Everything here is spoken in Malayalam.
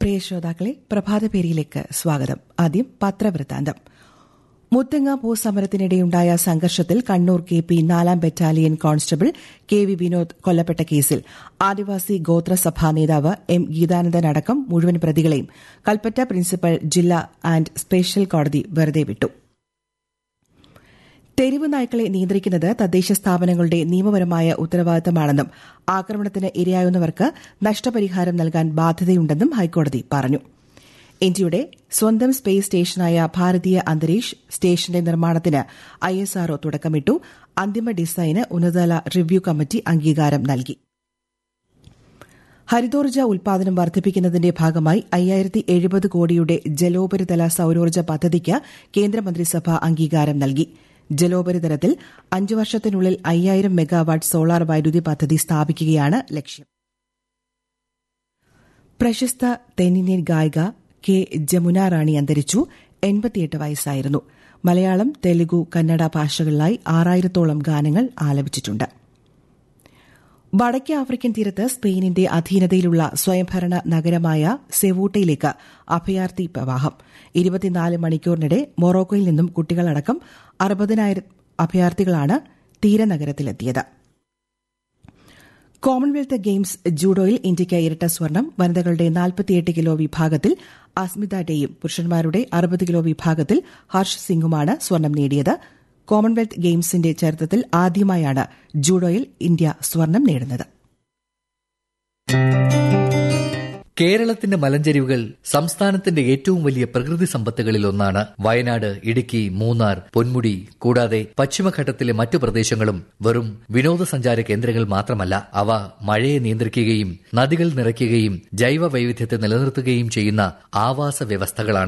പ്രിയ ശ്രോതാക്കളെ പ്രഭാതപേരിയിലേക്ക് സ്വാഗതം ആദ്യം പത്രവൃത്താന്തം മുത്തങ്ങ ഭൂസമരത്തിനിടെയുണ്ടായ സംഘർഷത്തിൽ കണ്ണൂർ കെ പി നാലാം battalion constable K V Vinod കൊല്ലപ്പെട്ട കേസിൽ ആദിവാസി ഗോത്രസഭാ നേതാവ് എം ഗീതാനന്ദൻ അടക്കം മുഴുവൻ പ്രതികളെയും കൽപ്പറ്റ പ്രിൻസിപ്പൽ ജില്ലാ ആൻഡ് സ്പെഷ്യൽ കോടതി വെറുതെ വിട്ടു തെരുവ് നായ്ക്കളെ നിയന്ത്രിക്കുന്നത് തദ്ദേശ സ്ഥാപനങ്ങളുടെ നിയമപരമായ ഉത്തരവാദിത്തമാണെന്നും ആക്രമണത്തിന് ഇരയാവുന്നവർക്ക് നഷ്ടപരിഹാരം നൽകാൻ ബാധ്യതയുണ്ടെന്നും ഹൈക്കോടതി പറഞ്ഞു ഇന്ത്യയുടെ സ്വന്തം സ്പേസ് സ്റ്റേഷനായ ഭാരതീയ അന്തരീഷ് സ്റ്റേഷന്റെ നിർമ്മാണത്തിന് ഐഎസ്ആർഒ തുടക്കമിട്ടു അന്തിമ ഡിസൈന് ഉന്നതതല റിവ്യൂ കമ്മിറ്റി അംഗീകാരം നൽകി ഹരിതോർജ്ജ ഉൽപാദനം വർദ്ധിപ്പിക്കുന്നതിന്റെ ഭാഗമായി അയ്യായിരത്തി എഴുപത് കോടിയുടെ ജലോപരിതല സൌരോർജ്ജ പദ്ധതിക്ക് കേന്ദ്രമന്ത്രിസഭ അംഗീകാരം നൽകി ജലോപരിതലത്തിൽ അഞ്ചു വർഷത്തിനുള്ളിൽ അയ്യായിരം മെഗാവാട്ട് സോളാർ വൈദ്യുതി പദ്ധതി സ്ഥാപിക്കുകയാണ് ലക്ഷ്യം പ്രശസ്ത തെന്നിന്ത്യൻ ഗായിക കെ ജമുന റാണി അന്തരിച്ചു എൺപത്തിയെട്ട് വയസ്സായിരുന്നു മലയാളം തെലുഗു കന്നഡ ഭാഷകളിലായി ആറായിരത്തോളം ഗാനങ്ങൾ ആലപിച്ചിട്ടുണ്ട് വടക്കേ ആഫ്രിക്കൻ തീരത്ത് സ്പെയിനിന്റെ അധീനതയിലുള്ള സ്വയംഭരണ നഗരമായ സെവൂട്ടയിലേക്ക് അഭയാർത്ഥി പ്രവാഹം ഇരുപത്തിനാല് മണിക്കൂറിനിടെ മൊറോക്കോയിൽ നിന്നും കുട്ടികളടക്കം അറുപതിനായിരം അഭയാർത്ഥികളാണ് തീരനഗരത്തിലെത്തിയത് കോമൺവെൽത്ത് ഗെയിംസ് ജൂഡോയിൽ ഇന്ത്യയ്ക്ക് ഇരട്ട സ്വർണം വനിതകളുടെ നാൽപ്പത്തിയെട്ട് കിലോ വിഭാഗത്തിൽ അസ്മിത ഡേയും പുരുഷന്മാരുടെ അറുപത് കിലോ വിഭാഗത്തിൽ ഹർഷ് സിംഗുമാണ് സ്വർണം നേടിയത് കോമൺവെൽത്ത് ഗെയിംസിന്റെ ചരിത്രത്തിൽ ആദ്യമായാണ് ജൂഡോയിൽ ഇന്ത്യ സ്വർണം നേടുന്നത് കേരളത്തിന്റെ മലഞ്ചെരിവുകൾ സംസ്ഥാനത്തിന്റെ ഏറ്റവും വലിയ പ്രകൃതി സമ്പത്തുകളിൽ ഒന്നാണ് വയനാട് ഇടുക്കി മൂന്നാർ പൊന്മുടി കൂടാതെ പശ്ചിമഘട്ടത്തിലെ മറ്റു പ്രദേശങ്ങളും വെറും വിനോദസഞ്ചാര കേന്ദ്രങ്ങൾ മാത്രമല്ല അവ മഴയെ നിയന്ത്രിക്കുകയും നദികൾ നിറയ്ക്കുകയും ജൈവ വൈവിധ്യത്തെ നിലനിർത്തുകയും ചെയ്യുന്ന ആവാസ വ്യവസ്ഥകളാണ്